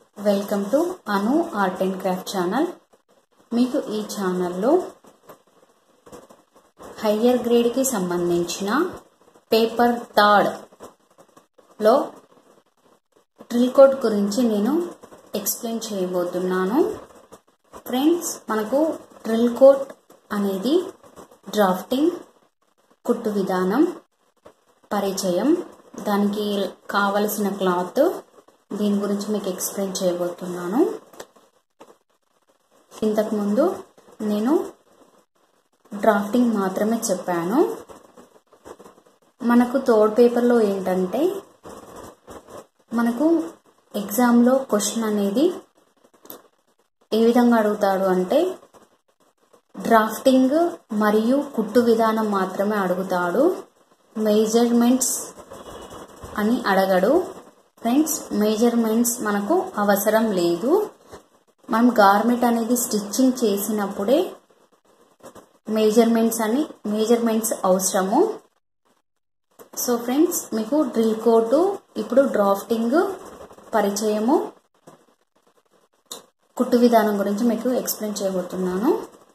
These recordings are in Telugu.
welcome to Anu art and craft channel మీకు ఈ ఛానల్లో హయ్యర్ గ్రేడ్కి సంబంధించిన పేపర్ థర్డ్లో డ్రిల్ కోడ్ గురించి నేను ఎక్స్ప్లెయిన్ చేయబోతున్నాను ఫ్రెండ్స్ మనకు డ్రిల్ కోట్ అనేది డ్రాఫ్టింగ్ కుట్టు విధానం పరిచయం దానికి కావలసిన క్లాత్ దీని గురించి మీకు ఎక్స్ప్లెయిన్ చేయబోతున్నాను ఇంతకుముందు నేను డ్రాఫ్టింగ్ మాత్రమే చెప్పాను మనకు థర్డ్ పేపర్లో ఏంటంటే మనకు ఎగ్జామ్లో క్వశ్చన్ అనేది ఏ విధంగా అడుగుతాడు అంటే డ్రాఫ్టింగ్ మరియు కుట్టు విధానం మాత్రమే అడుగుతాడు మెజర్మెంట్స్ అని అడగడు ఫ్రెండ్స్ మెజర్మెంట్స్ మనకు అవసరం లేదు మనం గార్మెంట్ అనేది స్టిచ్చింగ్ చేసినప్పుడే మెజర్మెంట్స్ అని మెజర్మెంట్స్ అవసరము సో ఫ్రెండ్స్ మీకు డ్రిల్ కోటు ఇప్పుడు డ్రాఫ్టింగ్ పరిచయము కుట్టు విధానం గురించి మీకు ఎక్స్ప్లెయిన్ చేయబోతున్నాను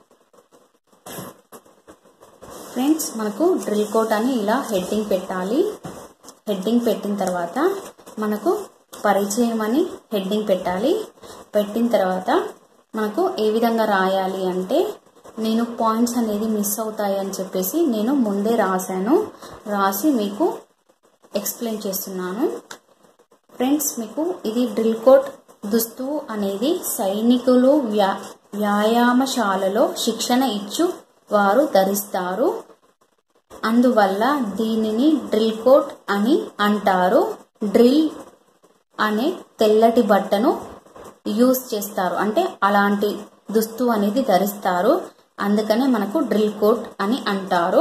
ఫ్రెండ్స్ మనకు డ్రిల్ కోట్ అని ఇలా హెడ్డింగ్ పెట్టాలి హెడ్డింగ్ పెట్టిన తర్వాత మనకు పరిచయం అని హెడ్డింగ్ పెట్టాలి పెట్టిన తర్వాత మనకు ఏ విధంగా రాయాలి అంటే నేను పాయింట్స్ అనేది మిస్ అవుతాయి అని చెప్పేసి నేను ముందే రాశాను రాసి మీకు ఎక్స్ప్లెయిన్ చేస్తున్నాను ఫ్రెండ్స్ మీకు ఇది డ్రిల్ కోట్ దుస్తువు అనేది సైనికులు వ్యా వ్యాయామశాలలో శిక్షణ ఇచ్చు వారు ధరిస్తారు అందువల్ల దీనిని డ్రిల్ కోట్ అని అంటారు డ్రిల్ అనే తెల్లటి బట్టను యూస్ చేస్తారు అంటే అలాంటి దుస్తు అనేది ధరిస్తారు అందుకనే మనకు డ్రిల్ కోట్ అని అంటారు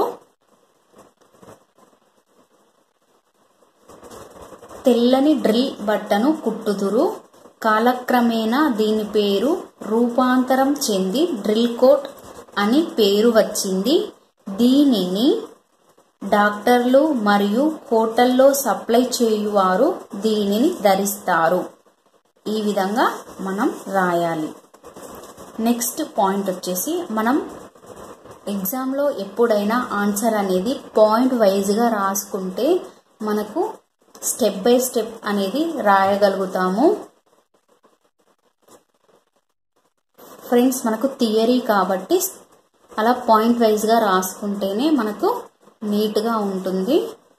తెల్లని డ్రిల్ బట్టను కుట్టుదురు కాలక్రమేణా దీని పేరు రూపాంతరం చెంది డ్రిల్ కోట్ అని పేరు వచ్చింది దీనిని డాక్టర్లు మరియు హోటల్లో సప్లై చేయువారు దీనిని ధరిస్తారు ఈ విధంగా మనం రాయాలి నెక్స్ట్ పాయింట్ వచ్చేసి మనం ఎగ్జామ్లో ఎప్పుడైనా ఆన్సర్ అనేది పాయింట్ వైజ్గా రాసుకుంటే మనకు స్టెప్ బై స్టెప్ అనేది రాయగలుగుతాము ఫ్రెండ్స్ మనకు థియరీ కాబట్టి అలా పాయింట్ వైజ్గా రాసుకుంటేనే మనకు నీట్గా ఉంటుంది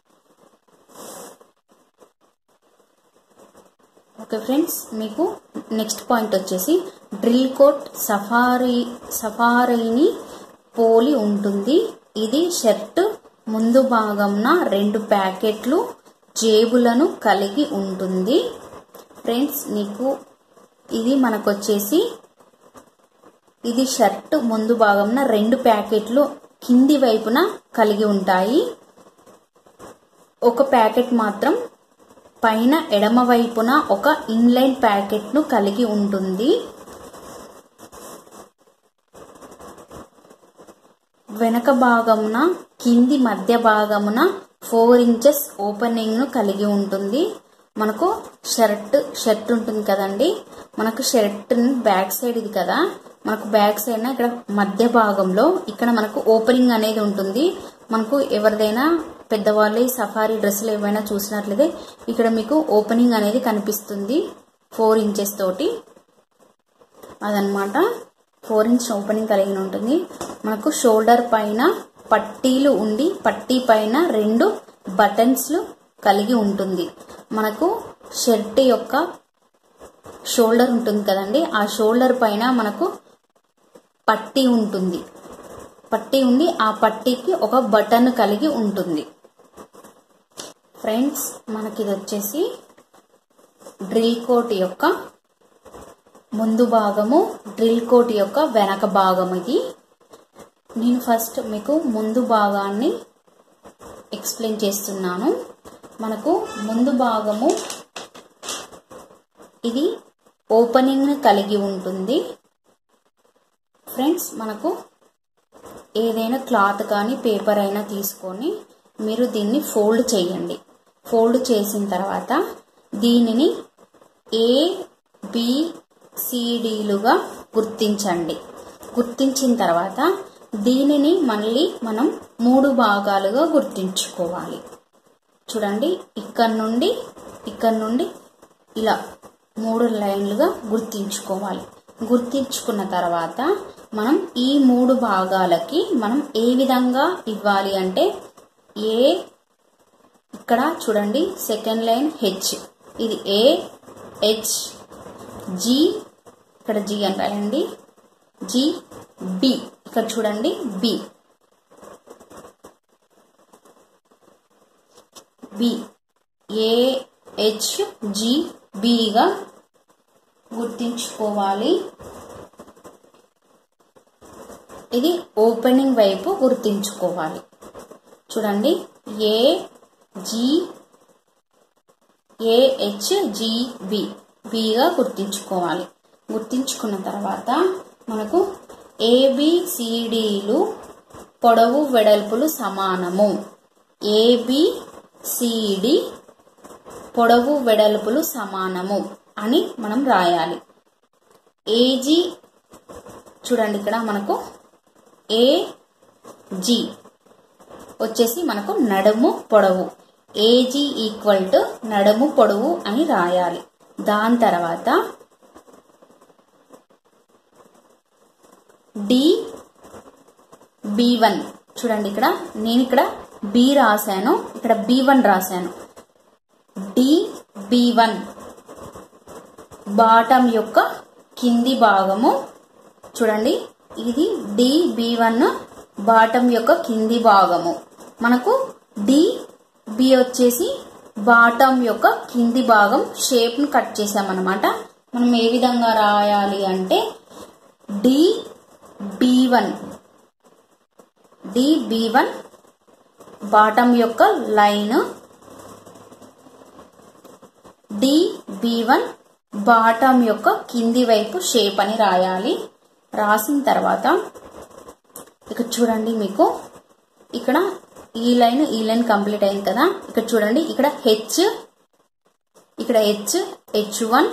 ఓకే ఫ్రెండ్స్ మీకు నెక్స్ట్ పాయింట్ వచ్చేసి డ్రిల్ కోట్ సఫారీ సఫారీని పోలి ఉంటుంది ఇది షర్ట్ ముందు భాగంన రెండు ప్యాకెట్లు జేబులను కలిగి ఉంటుంది ఫ్రెండ్స్ నీకు ఇది మనకు వచ్చేసి ఇది షర్ట్ ముందు భాగంన రెండు ప్యాకెట్లు కింది వైపున కలిగి ఉంటాయి ఒక ప్యాకెట్ మాత్రం పైన ఎడమ వైపున ఒక ఇన్లైన్ ప్యాకెట్ను కలిగి ఉంటుంది వెనక భాగమున కింది మధ్య భాగమున ఫోర్ ఇంచెస్ ఓపెనింగ్ను కలిగి ఉంటుంది మనకు షర్ట్ షర్ట్ ఉంటుంది కదండి మనకు షర్ట్ బ్యాక్ సైడ్ ఇది కదా మనకు బ్యాక్ సైడ్ ఇక్కడ మధ్య భాగంలో ఇక్కడ మనకు ఓపెనింగ్ అనేది ఉంటుంది మనకు ఎవరిదైనా పెద్దవాళ్ళ సఫారీ డ్రెస్సులు ఏమైనా చూసినట్లయితే ఇక్కడ మీకు ఓపెనింగ్ అనేది కనిపిస్తుంది ఫోర్ ఇంచెస్ తోటి అదనమాట ఫోర్ ఇంచ్ ఓపెనింగ్ కలిగి ఉంటుంది మనకు షోల్డర్ పైన పట్టీలు ఉండి పట్టీ పైన రెండు బటన్స్లు కలిగి ఉంటుంది మనకు షర్ట్ యొక్క షోల్డర్ ఉంటుంది కదండి ఆ షోల్డర్ పైన మనకు పట్టీ ఉంటుంది పట్టీ ఉండి ఆ పట్టీకి ఒక బటన్ కలిగి ఉంటుంది ఫ్రెండ్స్ మనకి ఇది వచ్చేసి డ్రిల్ కోట్ యొక్క ముందు భాగము డ్రిల్ కోట్ యొక్క వెనక భాగం ఇది నేను ఫస్ట్ మీకు ముందు భాగాన్ని ఎక్స్ప్లెయిన్ చేస్తున్నాను మనకు ముందు భాగము ఇది ఓపెనింగ్ కలిగి ఉంటుంది ఫ్రెండ్స్ మనకు ఏదైనా క్లాత్ కానీ పేపర్ అయినా తీసుకొని మీరు దీన్ని ఫోల్డ్ చేయండి ఫోల్డ్ చేసిన తర్వాత దీనిని ఏ బి సిడిలుగా గుర్తించండి గుర్తించిన తర్వాత దీనిని మళ్ళీ మనం మూడు భాగాలుగా గుర్తించుకోవాలి చూడండి ఇక్కడ నుండి ఇక్కడ నుండి ఇలా మూడు లైన్లుగా గుర్తించుకోవాలి గుర్తించుకున్న తర్వాత మనం ఈ మూడు భాగాలకి మనం ఏ విధంగా ఇవ్వాలి అంటే ఏ ఇక్కడ చూడండి సెకండ్ లైన్ హెచ్ ఇది ఏ హెచ్ జి ఇక్కడ జి అని రాయండి జి బి ఇక్కడ చూడండి B B A H G బిగా గుర్తించుకోవాలి ఇది ఓపెనింగ్ వైపు గుర్తించుకోవాలి చూడండి A G A H G B బిగా గుర్తించుకోవాలి గుర్తించుకున్న తర్వాత మనకు ఏబిసిడిలు పొడవు వెడల్పులు సమానము ఏబిసిడి పొడవు వెడల్పులు సమానము అని మనం రాయాలి ఏజీ చూడండి ఇక్కడ మనకు ఏ జి వచ్చేసి మనకు నడుము పొడవు ఏజీ ఈక్వల్ టు నడుము పొడవు అని రాయాలి దాని తర్వాత డి బి వన్ చూడండి ఇక్కడ నేను ఇక్కడ బి రాశాను ఇక్కడ బి వన్ రాశాను డి బి వన్ బాటం యొక్క కింది భాగము చూడండి ఇది డి బి వన్ బాటం యొక్క కింది భాగము మనకు డి బి వచ్చేసి బాటం యొక్క కింది భాగం షేప్ ను కట్ చేసామన్నమాట మనం ఏ విధంగా రాయాలి అంటే D B one D B one bottom యొక్క line D B one bottom యొక్క కింది వైపు షేప్ అని రాయాలి రాసిన తర్వాత ఇక్కడ చూడండి మీకు ఇక్కడ ఈ లైన్ ఈ లైన్ కంప్లీట్ అయింది కదా ఇక్కడ చూడండి ఇక్కడ హెచ్ ఇక్కడ H H one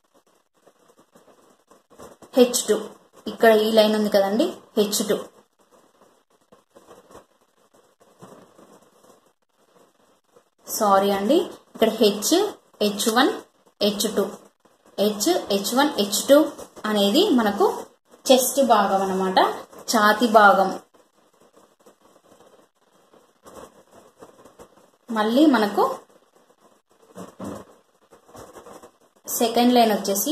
H two ఇక్కడ ఈ లైన్ ఉంది కదండి హెచ్ టూ సారీ అండి ఇక్కడ H H one H two H H one H two అనేది మనకు చెస్ట్ భాగం అన్నమాట ఛాతి భాగం మళ్ళీ మనకు సెకండ్ లైన్ వచ్చేసి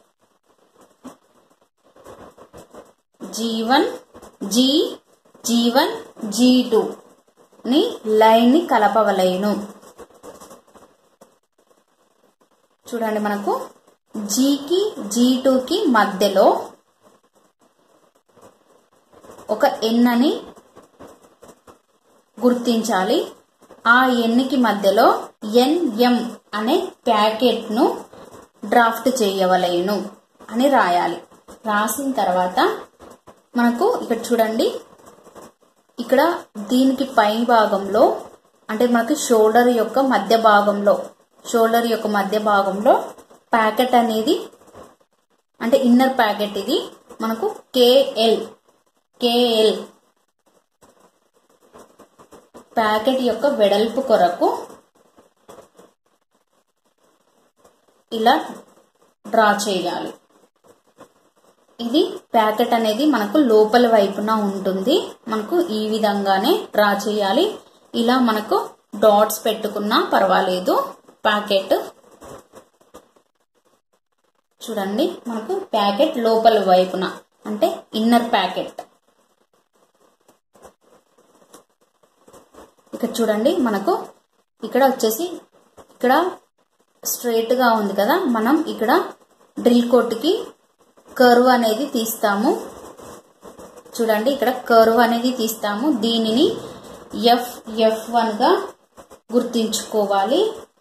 G one G G one G two ని లైన్ ని కలపవలేను చూడండి మనకు జీకి జీ టూకి మధ్యలో ఒక ఎన్ అని గుర్తించాలి ఆ ఎన్కి మధ్యలో ఎన్ఎం అనే ప్యాకెట్ను డ్రాఫ్ట్ చేయవలేను అని రాయాలి రాసిన తర్వాత మనకు ఇక్కడ చూడండి ఇక్కడ దీనికి పై భాగంలో అంటే మనకి షోల్డర్ యొక్క మధ్య భాగంలో షోల్డర్ యొక్క మధ్య భాగంలో ప్యాకెట్ అనేది అంటే ఇన్నర్ ప్యాకెట్ ఇది మనకు కేఎల్ కేఎల్ ప్యాకెట్ యొక్క వెడల్పు కొరకు ఇలా డ్రా చేయాలి ఇది ప్యాకెట్ అనేది మనకు లోపల వైపున ఉంటుంది మనకు ఈ విధంగానే డ్రా చేయాలి ఇలా మనకు డాట్స్ పెట్టుకున్నా పర్వాలేదు ప్యాకెట్ చూడండి మనకు ప్యాకెట్ లోపల వైపున అంటే ఇన్నర్ ప్యాకెట్ ఇక్కడ చూడండి మనకు ఇక్కడ వచ్చేసి ఇక్కడ స్ట్రైట్ గా ఉంది కదా మనం ఇక్కడ డ్రిల్ కోట్కి కర్వ్ అనేది తీస్తాము చూడండి ఇక్కడ కర్వ్ అనేది తీస్తాము దీనిని ఎఫ్ ఎఫ్ వన్గా గుర్తించుకోవాలి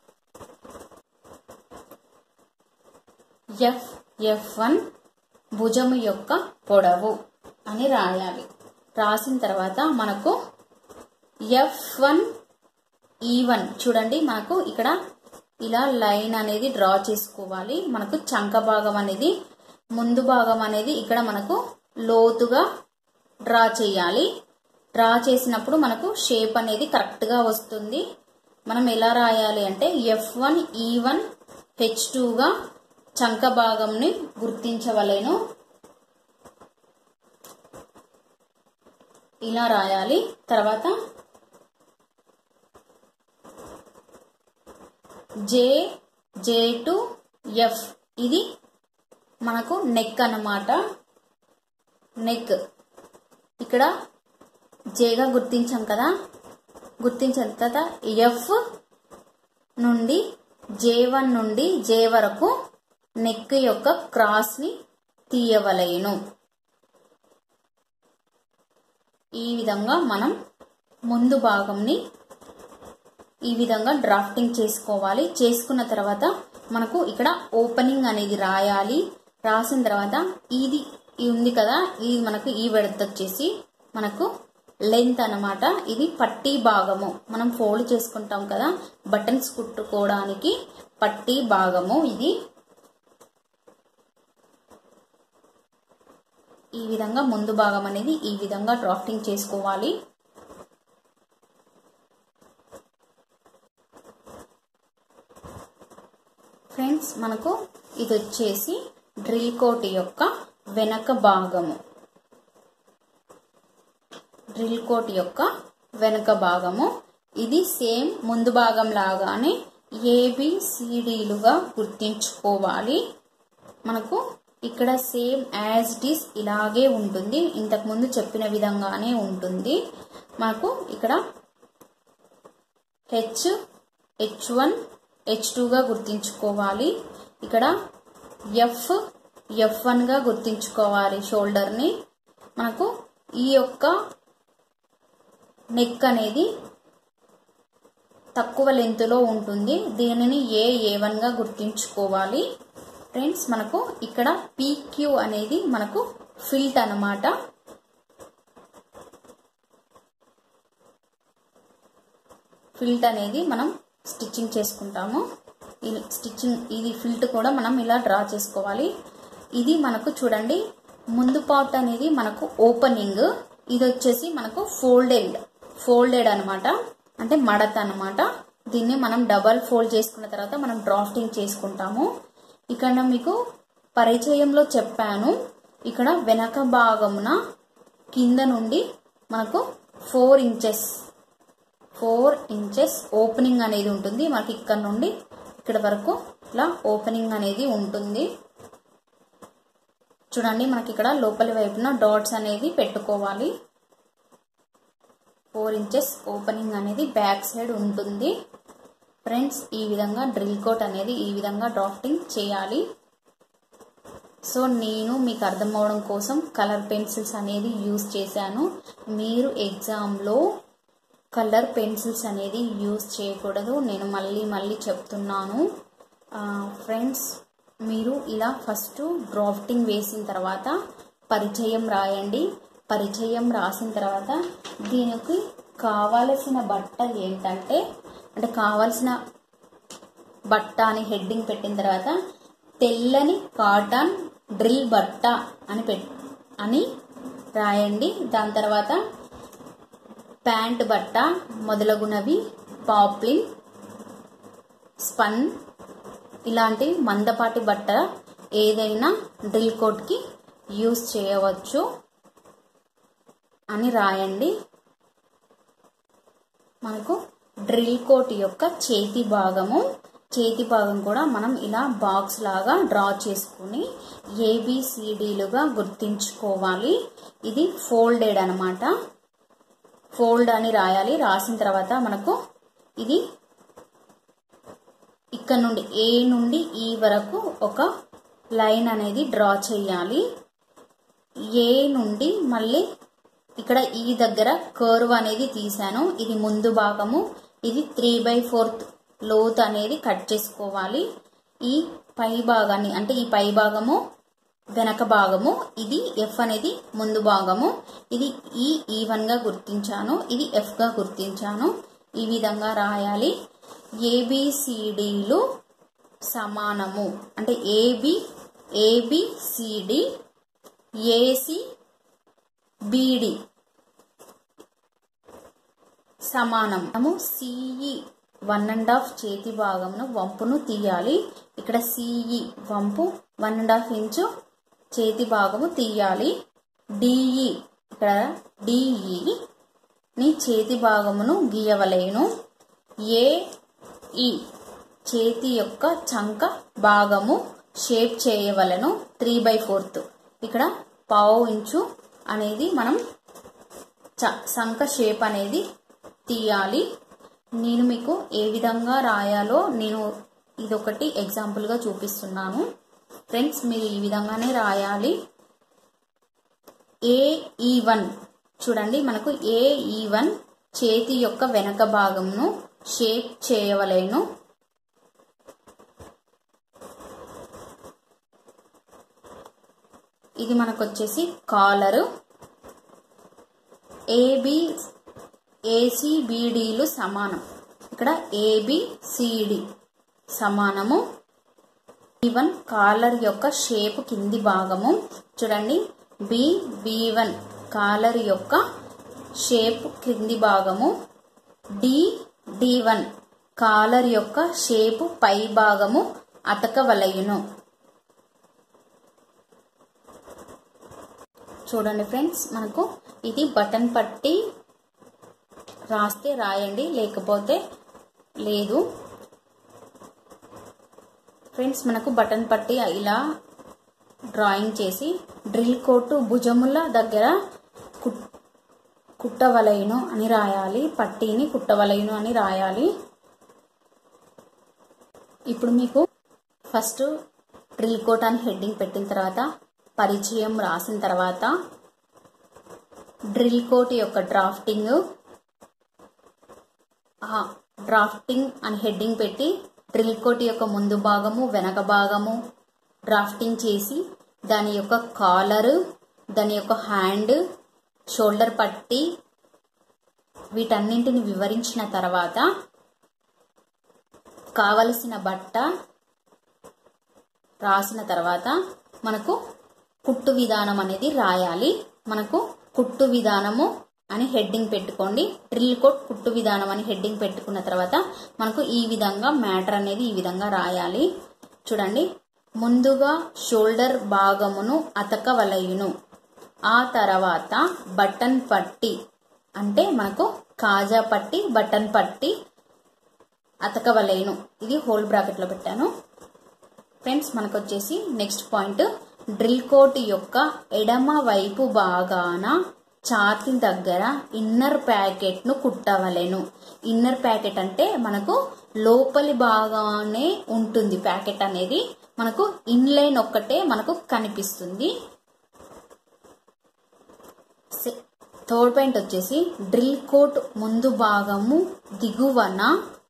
ఎఫ్ ఎఫ్ వన్ భుజము యొక్క పొడవు అని రాయాలి రాసిన తర్వాత మనకు ఎఫ్ వన్ ఈ వన్ చూడండి మనకు ఇక్కడ ఇలా లైన్ అనేది డ్రా చేసుకోవాలి మనకు చంక భాగం అనేది ముందు భాగం అనేది ఇక్కడ మనకు లోతుగా డ్రా చేయాలి డ్రా చేసినప్పుడు మనకు షేప్ అనేది కరెక్ట్గా వస్తుంది మనం ఎలా రాయాలి అంటే F one E one H టూగా చంక భాగంని గుర్తించవలేను ఇలా రాయాలి తర్వాత జే జే టు ఎఫ్ ఇది మనకు నెక్ అన్నమాట నెక్ ఇక్కడ జేగా గుర్తించాం కదా గుర్తించిన తర్వాత ఎఫ్ నుండి జే వన్ నుండి జే వరకు నెక్ యొక్క క్రాస్ని తీయవలేను ఈ విధంగా మనం ముందు భాగంని ఈ విధంగా డ్రాఫ్టింగ్ చేసుకోవాలి చేసుకున్న తర్వాత మనకు ఇక్కడ ఓపెనింగ్ అనేది రాయాలి రాసిన తర్వాత ఇది ఇది ఉంది కదా ఇది మనకు ఈ విడత వచ్చేసి మనకు లెంత్ అన్నమాట ఇది పట్టీ భాగము మనం ఫోల్డ్ చేసుకుంటాం కదా బటన్స్ కుట్టుకోవడానికి పట్టీ భాగము ఇది ఈ విధంగా ముందు భాగం అనేది ఈ విధంగా డ్రాఫ్టింగ్ చేసుకోవాలి ఫ్రెండ్స్ మనకు ఇది వచ్చేసి డ్రిల్ కోట్ యొక్క వెనక భాగము డ్రిల్ కోట్ యొక్క వెనక భాగము ఇది సేమ్ ముందు భాగం లాగానే ఏబిసిడీలుగా గుర్తించుకోవాలి మనకు ఇక్కడ సేమ్ యాజ్ ఇట్ ఈస్ ఇలాగే ఉంటుంది ఇంతకుముందు చెప్పిన విధంగానే ఉంటుంది మనకు ఇక్కడ హెచ్ హెచ్ వన్ హెచ్ టూగా గుర్తించుకోవాలి ఇక్కడ ఎఫ్ ఎఫ్ వన్గా గుర్తించుకోవాలి షోల్డర్ని మనకు ఈ యొక్క నెక్ అనేది తక్కువ లెంత్లో ఉంటుంది దీనిని ఏ ఏ వన్గా గుర్తించుకోవాలి ఫ్రెండ్స్ మనకు ఇక్కడ పీక్యూ అనేది మనకు ఫిల్ట్ అనమాట ఫిల్ట్ అనేది మనం స్టిచ్చింగ్ చేసుకుంటాము ఈ స్టిచ్చింగ్ ఇది ఫిల్ట్ కూడా మనం ఇలా డ్రా చేసుకోవాలి ఇది మనకు చూడండి ముందు పార్ట్ అనేది మనకు ఓపెనింగ్ ఇది వచ్చేసి మనకు ఫోల్డెడ్ ఫోల్డెడ్ అనమాట అంటే మడత అనమాట దీన్ని మనం డబల్ ఫోల్డ్ చేసుకున్న తర్వాత మనం డ్రాఫ్టింగ్ చేసుకుంటాము ఇక్కడ మీకు పరిచయంలో చెప్పాను ఇక్కడ వెనక భాగమున కింద నుండి మనకు four inches four inches opening అనేది ఉంటుంది మనకి ఇక్కడ నుండి ఇక్కడ వరకు ఇలా ఓపెనింగ్ అనేది ఉంటుంది చూడండి మనకి ఇక్కడ లోపలి వైపున డాట్స్ అనేది పెట్టుకోవాలి ఫోర్ ఇంచెస్ ఓపెనింగ్ అనేది బ్యాక్ సైడ్ ఉంటుంది ఫ్రెండ్స్ ఈ విధంగా డ్రిల్ కోట్ అనేది ఈ విధంగా డ్రాఫ్టింగ్ చేయాలి సో నేను మీకు అర్థం అవడం కోసం కలర్ పెన్సిల్స్ అనేది యూజ్ చేశాను మీరు ఎగ్జామ్లో కలర్ పెన్సిల్స్ అనేది యూజ్ చేయకూడదు నేను మళ్ళీ మళ్ళీ చెప్తున్నాను ఫ్రెండ్స్ మీరు ఇలా ఫస్ట్ డ్రాఫ్టింగ్ వేసిన తర్వాత పరిచయం రాయండి పరిచయం రాసిన తర్వాత దీనికి కావలసిన బట్టలు ఏంటంటే అంటే కావలసిన బట్ట అని హెడ్డింగ్ పెట్టిన తర్వాత తెల్లని కాటన్ డ్రిల్ బట్ట అని పెట్ అని రాయండి దాని తర్వాత ప్యాంట్ బట్ట మొదలగునవి పాప్లిన్ స్పన్ ఇలాంటి మందపాటి బట్ట ఏదైనా డ్రిల్ కోట్కి యూస్ చేయవచ్చు అని రాయండి మనకు డ్రిల్ కోట్ యొక్క చేతి భాగము చేతి భాగం కూడా మనం ఇలా బాక్స్ లాగా డ్రా చేసుకుని ఏబిసిడీలుగా గుర్తించుకోవాలి ఇది ఫోల్డెడ్ అనమాట ఫోల్డ్ అని రాయాలి రాసిన తర్వాత మనకు ఇది ఇక్కడ నుండి ఏ నుండి ఈ వరకు ఒక లైన్ అనేది డ్రా చేయాలి ఏ నుండి మళ్ళీ ఇక్కడ ఈ దగ్గర కర్వ్ అనేది తీసాను ఇది ముందు భాగము ఇది త్రీ బై ఫోర్త్ లోత్ అనేది కట్ చేసుకోవాలి ఈ పై భాగాన్ని అంటే ఈ పై భాగము వెనక భాగము ఇది ఎఫ్ అనేది ముందు భాగము ఇది ఈ ఈవన్గా గుర్తించాను ఇది ఎఫ్గా గుర్తించాను ఈ విధంగా రాయాలి ఏబిసిడిలు సమానము అంటే ఏబి ఏబిసిడి ఏసి బీడి సమానం మనము సిఈ వన్ అండ్ హాఫ్ చేతి భాగమును వంపును తీయాలి ఇక్కడ సిఈ వంపు వన్ అండ్ హాఫ్ ఇంచు చేతి భాగము తీయాలి డిఈ ఇక్కడ డిఈ ని చేతి భాగమును గీయవలేను ఏఈ చేతి యొక్క చంక భాగము షేప్ చేయవలను త్రీ బై ఫోర్త్ ఇక్కడ పావు ఇంచు అనేది మనం చ సంక షేప్ అనేది తీయాలి నేను మీకు ఏ విధంగా రాయాలో నేను ఇదొకటి ఎగ్జాంపుల్గా చూపిస్తున్నాను ఫ్రెండ్స్ మీరు ఈ విధంగానే రాయాలి ఏఈ వన్ చూడండి మనకు ఏఈ వన్ చేతి యొక్క వెనక భాగంను షేప్ చేయవలేను ఇది మనకు వచ్చేసి కాలరు ఏబి ఏసీబీడీలు సమానం ఇక్కడ ఏబిసిడి సమానము వన్ కాలర్ యొక్క షేప్ కింది భాగము చూడండి బి బి వన్ కాలర్ యొక్క షేప్ క్రింది భాగము డి డి వన్ కాలర్ యొక్క షేపు పై భాగము అతకవలయును చూడండి ఫ్రెండ్స్ మనకు ఇది బటన్ పట్టి రాస్తే రాయండి లేకపోతే లేదు ఫ్రెండ్స్ మనకు బటన్ పట్టి ఇలా డ్రాయింగ్ చేసి డ్రిల్ కోటు భుజముల దగ్గర కుట్ కుట్టవలయును అని రాయాలి పట్టీని కుట్టవలయును అని రాయాలి ఇప్పుడు మీకు ఫస్ట్ డ్రిల్ కోట్ అని హెడ్డింగ్ పెట్టిన తర్వాత పరిచయం రాసిన తర్వాత డ్రిల్ కోట్ యొక్క డ్రాఫ్టింగ్ డ్రాఫ్టింగ్ అని హెడ్డింగ్ పెట్టి డ్రిల్ కోట్ యొక్క ముందు భాగము వెనక భాగము డ్రాఫ్టింగ్ చేసి దాని యొక్క కాలరు దాని యొక్క హ్యాండ్ షోల్డర్ పట్టి వీటన్నింటిని వివరించిన తర్వాత కావలసిన బట్ట రాసిన తర్వాత మనకు కుట్టు విధానం అనేది రాయాలి మనకు కుట్టు విధానము అని హెడ్డింగ్ పెట్టుకోండి డ్రిల్ కోట్ కుట్టు విధానం అని హెడ్డింగ్ పెట్టుకున్న తర్వాత మనకు ఈ విధంగా మ్యాటర్ అనేది ఈ విధంగా రాయాలి చూడండి ముందుగా షోల్డర్ భాగమును అతకవలయును ఆ తర్వాత బటన్ పట్టి అంటే మనకు కాజా పట్టి బటన్ పట్టి అతకవలేను ఇది హోల్ బ్రాకెట్లో పెట్టాను ఫ్రెండ్స్ మనకు వచ్చేసి నెక్స్ట్ పాయింట్ డ్రిల్ కోట్ యొక్క ఎడమ వైపు భాగాన ఛాతి దగ్గర ఇన్నర్ ప్యాకెట్ను కుట్టవలెను ఇన్నర్ ప్యాకెట్ అంటే మనకు లోపలి భాగానే ఉంటుంది ప్యాకెట్ అనేది మనకు ఇన్లైన్ ఒక్కటే మనకు కనిపిస్తుంది థర్డ్ పాయింట్ వచ్చేసి డ్రిల్ కోట్ ముందు భాగము దిగువన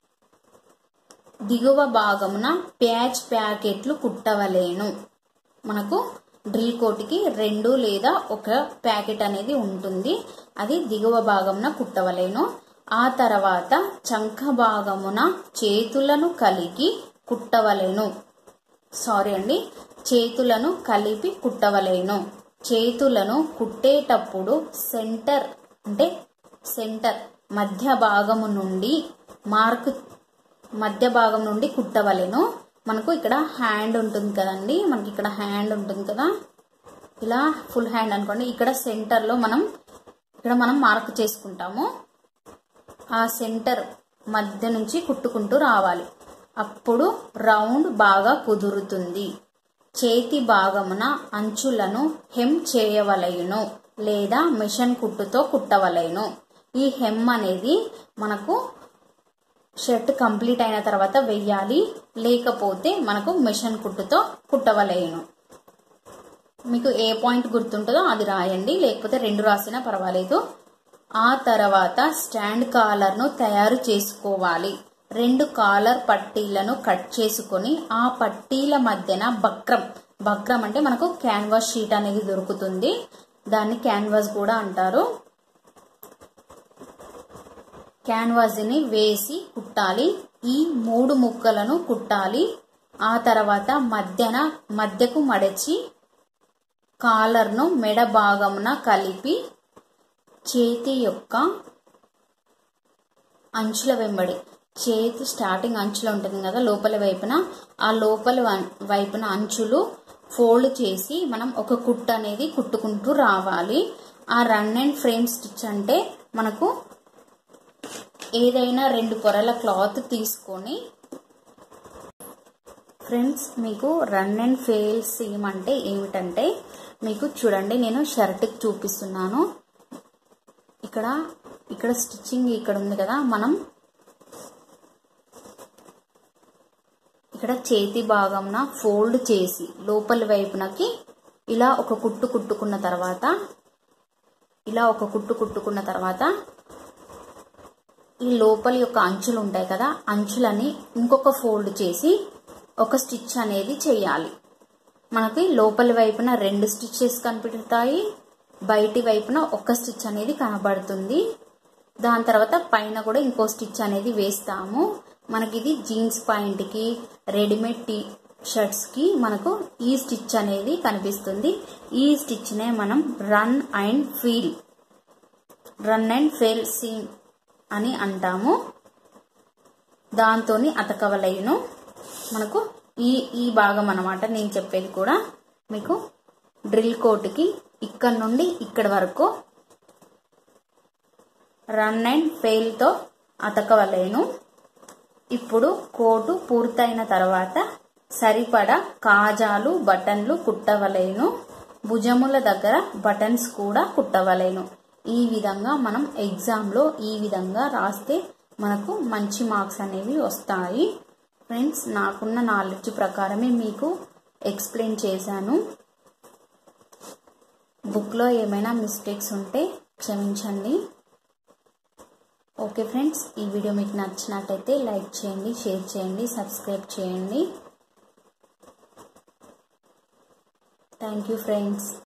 దిగువ భాగమున ప్యాచ్ ప్యాకెట్లు కుట్టవలేను మనకు డ్రిల్ కోట్కి రెండు లేదా ఒక ప్యాకెట్ అనేది ఉంటుంది అది దిగువ భాగమున కుట్టవలేను ఆ తర్వాత చంక భాగమున చేతులను కలిగి కుట్టవలేను సారీ అండి చేతులను కలిపి కుట్టవలేను చేతులను కుట్టేటప్పుడు సెంటర్ అంటే సెంటర్ మధ్య భాగము నుండి మార్క్ మధ్య భాగం నుండి కుట్టవలెను మనకు ఇక్కడ హ్యాండ్ ఉంటుంది కదండి మనకి ఇక్కడ హ్యాండ్ ఉంటుంది కదా ఇలా ఫుల్ హ్యాండ్ అనుకోండి ఇక్కడ సెంటర్లో మనం ఇక్కడ మనం మార్క్ చేసుకుంటాము ఆ సెంటర్ మధ్య నుంచి కుట్టుకుంటూ రావాలి అప్పుడు రౌండ్ బాగా కుదురుతుంది చేతి భాగమున అంచులను హెమ్ చేయవలయును లేదా మిషన్ కుట్టుతో కుట్టవలయును ఈ హెమ్ అనేది మనకు షర్ట్ కంప్లీట్ అయిన తర్వాత వెయ్యాలి లేకపోతే మనకు మిషన్ కుట్టుతో కుట్టవలేను మీకు ఏ పాయింట్ గుర్తుంటుందో అది రాయండి లేకపోతే రెండు రాసినా పర్వాలేదు ఆ తర్వాత స్టాండ్ కాలర్ను తయారు చేసుకోవాలి రెండు కాలర్ పట్టీలను కట్ చేసుకొని ఆ పట్టీల మధ్యన బక్రం బక్రం అంటే మనకు క్యాన్వాస్ షీట్ అనేది దొరుకుతుంది దాన్ని క్యాన్వాస్ కూడా అంటారు క్యాన్వాస్ని వేసి కుట్టాలి ఈ మూడు ముక్కలను కుట్టాలి ఆ తర్వాత మధ్యన మధ్యకు మడచి కాలర్ను మెడ భాగమున కలిపి చేతి యొక్క అంచుల వెంబడి చేతి స్టార్టింగ్ అంచులో ఉంటుంది కదా లోపల వైపున ఆ లోపల వైపున అంచులు ఫోల్డ్ చేసి మనం ఒక కుట్ట అనేది కుట్టుకుంటూ రావాలి ఆ రన్ అండ్ ఫ్రేమ్ స్టిచ్ అంటే మనకు ఏదైనా రెండు పొరల క్లాత్ తీసుకొని ఫ్రెండ్స్ మీకు రన్ అండ్ ఫెయిల్ సీమ్ అంటే ఏమిటంటే మీకు చూడండి నేను షర్ట్కి చూపిస్తున్నాను ఇక్కడ ఇక్కడ స్టిచ్చింగ్ ఇక్కడ ఉంది కదా మనం ఇక్కడ చేతి భాగంన ఫోల్డ్ చేసి లోపలి వైపునకి ఇలా ఒక కుట్టు కుట్టుకున్న తర్వాత ఇలా ఒక కుట్టు కుట్టుకున్న తర్వాత ఈ లోపలి యొక్క అంచులు ఉంటాయి కదా అంచులని ఇంకొక ఫోల్డ్ చేసి ఒక స్టిచ్ అనేది చేయాలి మనకి లోపలి వైపున రెండు స్టిచ్చెస్ కనిపెడతాయి బయటి వైపున ఒక స్టిచ్ అనేది కనబడుతుంది దాని తర్వాత పైన కూడా ఇంకో స్టిచ్ అనేది వేస్తాము మనకి ఇది జీన్స్ పాయింట్కి రెడీమేడ్ టీ షర్ట్స్కి మనకు ఈ స్టిచ్ అనేది కనిపిస్తుంది ఈ స్టిచ్నే మనం run and fell run and fell seam అని అంటాము దాంతో అతకవలైను మనకు ఈ ఈ భాగం అనమాట నేను చెప్పేది కూడా మీకు డ్రిల్ కోట్కి ఇక్కడ నుండి ఇక్కడ వరకు రన్ అండ్ ఫెయిల్తో అతకవలేను ఇప్పుడు కోటు పూర్తయిన తర్వాత సరిపడా కాజాలు బటన్లు కుట్టవలేను భుజముల దగ్గర బటన్స్ కూడా కుట్టవలేను ఈ విధంగా మనం ఎగ్జామ్లో ఈ విధంగా రాస్తే మనకు మంచి మార్క్స్ అనేవి వస్తాయి ఫ్రెండ్స్ నాకున్న నాలెడ్జ్ ప్రకారమే మీకు ఎక్స్ప్లెయిన్ చేశాను బుక్లో ఏమైనా మిస్టేక్స్ ఉంటే క్షమించండి ఓకే ఫ్రెండ్స్ ఈ వీడియో మీకు నచ్చినట్టయితే లైక్ చేయండి షేర్ చేయండి సబ్స్క్రైబ్ చేయండి థ్యాంక్ యూ ఫ్రెండ్స్